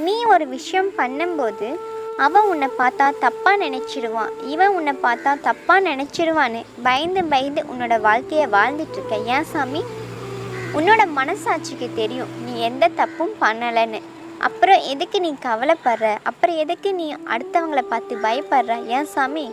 நீ ஒரு விஷயம் பண்ணும்போது அவன் உன்னை பார்த்தா தப்பாக நினச்சிடுவான் இவன் உன்னை பார்த்தா தப்பாக நினச்சிடுவான்னு பயந்து பயந்து உன்னோட வாழ்க்கையை வாழ்ந்துட்டு இருக்க ஏன் சாமி உன்னோட மனசாட்சிக்கு தெரியும் நீ எந்த தப்பும் பண்ணலைன்னு அப்புறம் எதுக்கு நீ கவலைப்படுற அப்புறம் எதுக்கு நீ அடுத்தவங்களை பார்த்து பயப்படுற ஏன் சாமி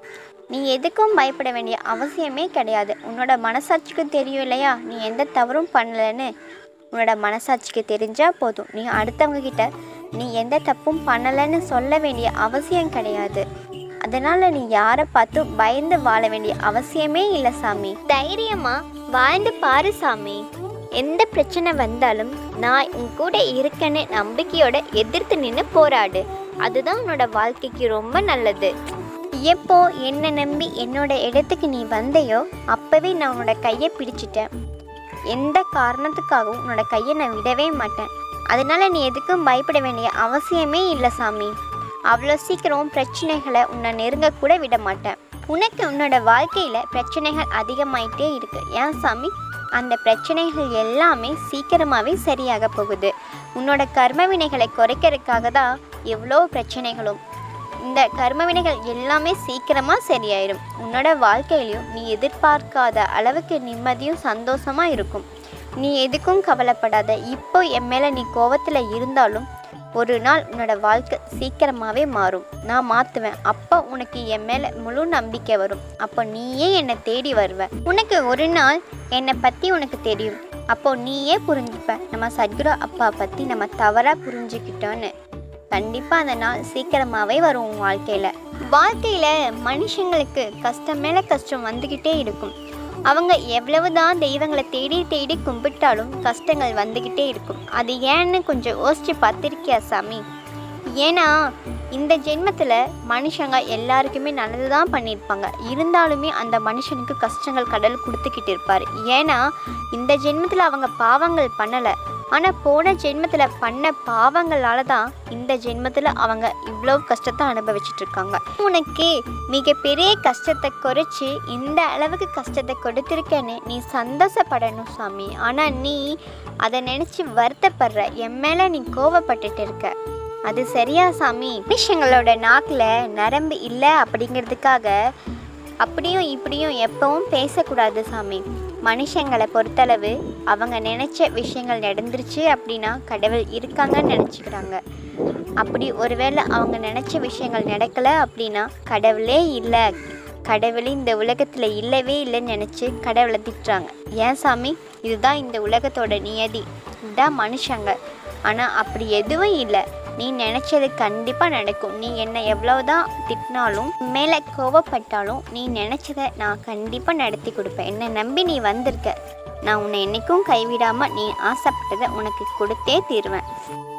நீ எதுக்கும் பயப்பட வேண்டிய அவசியமே கிடையாது உன்னோட மனசாட்சிக்கு தெரியும் இல்லையா நீ எந்த தவறும் பண்ணலைன்னு உன்னோட மனசாட்சிக்கு தெரிஞ்சால் போதும் நீ அடுத்தவங்க கிட்ட நீ எந்த தப்பும் பண்ணலைன்னு சொல்ல வேண்டிய அவசியம் கிடையாது அதனால் நீ யாரை பார்த்தும் பயந்து வாழ வேண்டிய அவசியமே இல்லை சாமி தைரியமாக வாழ்ந்து பாரு சாமி எந்த பிரச்சனை வந்தாலும் நான் உன் கூட இருக்கேன்னு நம்பிக்கையோட எதிர்த்து நின்று போராடு அதுதான் உன்னோட வாழ்க்கைக்கு ரொம்ப நல்லது எப்போ என்னை நம்பி என்னோட இடத்துக்கு நீ வந்தையோ அப்போவே நான் உன்னோட கையை பிடிச்சிட்டேன் எந்த காரணத்துக்காகவும் உன்னோட கையை நான் விடவே மாட்டேன் அதனால நீ எதுக்கும் பயப்பட வேண்டிய அவசியமே இல்லை சாமி அவ்வளோ சீக்கிரம் பிரச்சனைகளை உன்னை நெருங்க கூட விட மாட்டேன் உனக்கு உன்னோட வாழ்க்கையில் பிரச்சனைகள் அதிகமாயிட்டே இருக்கு ஏன் சாமி அந்த பிரச்சனைகள் எல்லாமே சீக்கிரமாகவே சரியாக போகுது உன்னோட கர்ம வினைகளை குறைக்கிறதுக்காக தான் எவ்வளோ பிரச்சனைகளும் இந்த கர்ம வினைகள் எல்லாமே சீக்கிரமாக சரியாயிடும் உன்னோட வாழ்க்கையிலையும் நீ எதிர்பார்க்காத அளவுக்கு நிம்மதியும் சந்தோஷமா இருக்கும் நீ எதுக்கும் கவலைப்படாத இப்போ என் மேலே நீ கோவத்தில் இருந்தாலும் ஒரு நாள் உன்னோட வாழ்க்கை சீக்கிரமாகவே மாறும் நான் மாற்றுவேன் அப்போ உனக்கு என் மேலே முழு நம்பிக்கை வரும் அப்போ நீயே என்னை தேடி வருவ உனக்கு ஒரு நாள் என்னை பற்றி உனக்கு தெரியும் அப்போ நீயே புரிஞ்சுப்ப நம்ம சத்குரு அப்பா பற்றி நம்ம தவறாக புரிஞ்சுக்கிட்டோன்னு கண்டிப்பாக அந்த நாள் சீக்கிரமாகவே வரும் உன் வாழ்க்கையில் வாழ்க்கையில் மனுஷங்களுக்கு கஷ்டம் மேலே கஷ்டம் வந்துக்கிட்டே இருக்கும் அவங்க எவ்வளவுதான் தெய்வங்களை தேடி தேடி கும்பிட்டாலும் கஷ்டங்கள் வந்துக்கிட்டே இருக்கும் அது ஏன்னு கொஞ்சம் யோசிச்சு பார்த்திருக்கியா சாமி ஏன்னா இந்த ஜென்மத்தில் மனுஷங்க எல்லாருக்குமே நல்லது தான் பண்ணியிருப்பாங்க இருந்தாலுமே அந்த மனுஷனுக்கு கஷ்டங்கள் கடல் கொடுத்துக்கிட்டு இருப்பார் ஏன்னா இந்த ஜென்மத்தில் அவங்க பாவங்கள் பண்ணலை ஆனால் போன ஜென்மத்தில் பண்ண பாவங்களால தான் இந்த ஜென்மத்தில் அவங்க இவ்வளோ கஷ்டத்தை அனுபவிச்சுட்டு இருக்காங்க உனக்கு மிகப்பெரிய கஷ்டத்தை குறைச்சி இந்த அளவுக்கு கஷ்டத்தை கொடுத்துருக்கேன்னு நீ சந்தோஷப்படணும் சாமி ஆனால் நீ அதை நினச்சி வருத்தப்படுற என் மேலே நீ கோவப்பட்டுட்டு இருக்க அது சரியா சாமி மனுஷங்களோட நாக்கில் நரம்பு இல்லை அப்படிங்கிறதுக்காக அப்படியும் இப்படியும் எப்பவும் பேசக்கூடாது சாமி மனுஷங்களை பொறுத்தளவு அவங்க நினச்ச விஷயங்கள் நடந்துருச்சு அப்படின்னா கடவுள் இருக்காங்கன்னு நினச்சிக்கிறாங்க அப்படி ஒருவேளை அவங்க நினச்ச விஷயங்கள் நடக்கலை அப்படின்னா கடவுளே இல்லை கடவுள் இந்த உலகத்தில் இல்லவே இல்லைன்னு நினச்சி கடவுளை திட்டுறாங்க ஏன் சாமி இதுதான் இந்த உலகத்தோட நியதி இதுதான் மனுஷங்க ஆனால் அப்படி எதுவும் இல்லை நீ நினச்சது கண்டிப்பாக நடக்கும் நீ என்னை எவ்வளவுதான் திட்டினாலும் மேலே கோவப்பட்டாலும் நீ நினச்சதை நான் கண்டிப்பாக நடத்தி கொடுப்பேன் என்னை நம்பி நீ வந்திருக்க நான் உன்னை என்றைக்கும் கைவிடாமல் நீ ஆசைப்பட்டதை உனக்கு கொடுத்தே தீருவேன்